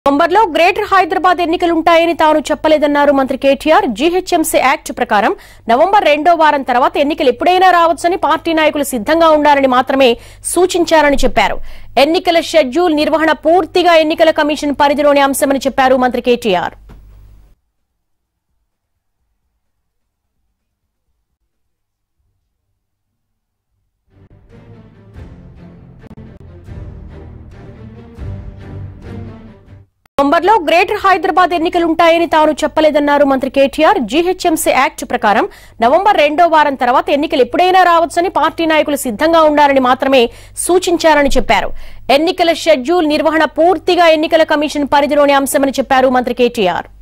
నవంబర్లో గ్రేటర్ హైదరాబాద్ ఎన్నికలుంటాయని తాను చెప్పలేదన్నారు మంత్రి కేటీఆర్ జీహెచ్ఎంసీ యాక్ట్ ప్రకారం నవంబర్ రెండో వారం తర్వాత ఎన్నికలు ఎప్పుడైనా రావచ్చని పార్టీ నాయకులు సిద్ధంగా ఉండాలని మాత్రమే సూచించారని చెప్పారు ఎన్నికల షెడ్యూల్ నిర్వహణ పూర్తిగా ఎన్నికల కమిషన్ పరిధిలోని అంశమని చెప్పారు మంత్రి కేటీఆర్ నవంబర్లో గ్రేటర్ హైదరాబాద్ ఎన్నికలుంటాయని తాను చెప్పలేదన్నారు మంత్రి కేటీఆర్ జీహెచ్ఎంసీ యాక్ట్ ప్రకారం నవంబర్ రెండో వారం తర్వాత ఎన్నికలు ఎప్పుడైనా రావచ్చని పార్టీ నాయకులు సిద్ధంగా ఉండాలని మాత్రమే సూచించారని చెప్పారు ఎన్నికల షెడ్యూల్ నిర్వహణ పూర్తిగా ఎన్నికల కమిషన్ పరిధిలోని అంశమని చెప్పారు మంత్రి కేటీఆర్